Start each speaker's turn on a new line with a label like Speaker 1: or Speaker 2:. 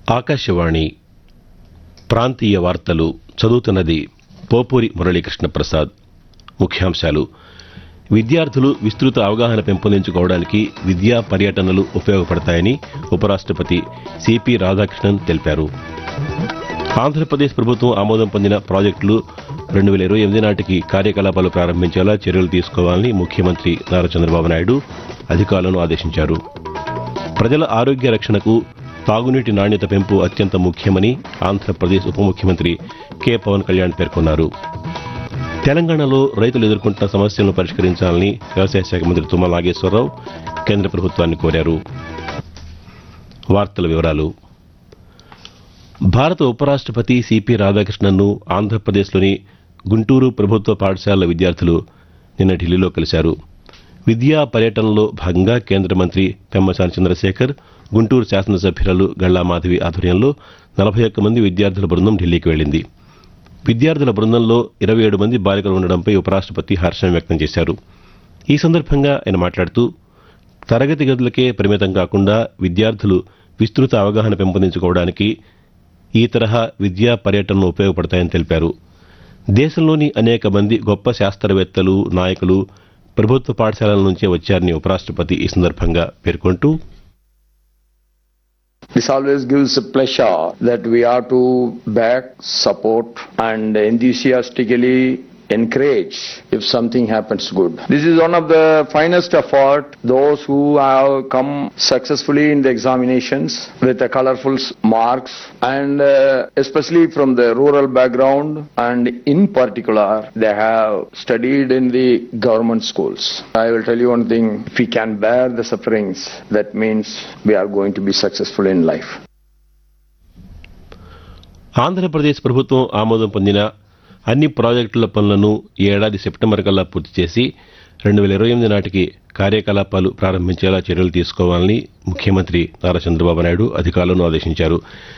Speaker 1: ఆకాశవాణి ప్రాంతీయ వార్తలు చదువుతున్నది పోపూరి మురళీకృష్ణ ప్రసాద్ ముఖ్యాంశాలు విద్యార్థులు విస్తృత అవగాహన పెంపొందించుకోవడానికి విద్యా పర్యటనలు ఉపయోగపడతాయని ఉపరాష్ట్రపతి సిపి రాధాకృష్ణన్ తెలిపారు ఆంధ్రప్రదేశ్ ప్రభుత్వం ఆమోదం పొందిన ప్రాజెక్టులు రెండు వేల ఇరవై ఎనిమిది నాటికి కార్యకలాపాలు ప్రారంభించేలా చర్యలు తీసుకోవాలని ముఖ్యమంత్రి నారా చంద్రబాబు నాయుడు అధికారులను ఆదేశించారు ప్రజల ఆరోగ్య రక్షణకు తాగునీటి నాణ్యత పెంపు అత్యంత ముఖ్యమని ఆంధ్రప్రదేశ్ ఉప ముఖ్యమంత్రి కె పవన్ కళ్యాణ్ పేర్కొన్నారు తెలంగాణలో రైతులు ఎదుర్కొంటున్న సమస్యలను పరిష్కరించాలని వ్యవసాయ శాఖ మంత్రి తుమ్మల నాగేశ్వరరావు కేంద్ర ప్రభుత్వాన్ని కోరారు వార్తల వివరాలు భారత ఉపరాష్ట్రపతి సిపి రాధాకృష్ణన్ను ఆంధ్రప్రదేశ్లోని గుంటూరు ప్రభుత్వ పాఠశాలల విద్యార్థులు నిన్న ఢిల్లీలో కలిశారు విద్యా పర్యటనలో భాగంగా కేంద్ర మంత్రి పెమ్మసాని చంద్రశేఖర్ గుంటూరు శాసనసభ్యురాలు గళ్లా మాధవి ఆధ్వర్యంలో నలభై ఒక్క మంది విద్యార్థుల బృందం ఢిల్లీకి వెళ్లింది విద్యార్థుల బృందంలో ఇరవై ఏడు మంది బాలికలు ఉండడంపై ఉపరాష్ట్రపతి హర్షం వ్యక్తం చేశారు ఈ సందర్భంగా ఆయన మాట్లాడుతూ తరగతి గదులకే పరిమితం కాకుండా విద్యార్థులు విస్తృత అవగాహన పెంపొందించుకోవడానికి ఈ తరహా విద్యా పర్యటనలు ఉపయోగపడతాయని తెలిపారు దేశంలోని అనేక మంది గొప్ప శాస్త్రవేత్తలు నాయకులు ప్రభుత్వ పాఠశాలల నుంచే వచ్చారని ఉపరాష్ట్రపతి ఈ సందర్భంగా పేర్కొంటూ
Speaker 2: This always gives a pleasure that we are to back, support, and enthusiastically encourage if something happens good. This is one of the finest effort. Those who have come successfully in the examinations with the colorful s- marks, and uh, especially from the rural background, and in particular, they have studied in the government schools. I will tell you one thing: if we can bear the sufferings, that means we are going to be successful in life.
Speaker 1: Andhra Pradesh ప్రభుత్వం ఆమోదం పొందిన అన్ని ప్రాజెక్టుల పనులను ఈ ఏడాది September కల్లా పూర్తి చేసి రెండు వేల ఇరవై ఎనిమిది నాటికి కార్యకలాపాలు ప్రారంభించేలా చర్యలు తీసుకోవాలని ముఖ్యమంత్రి నారా చంద్రబాబు నాయుడు అధికారులను ఆదేశించారు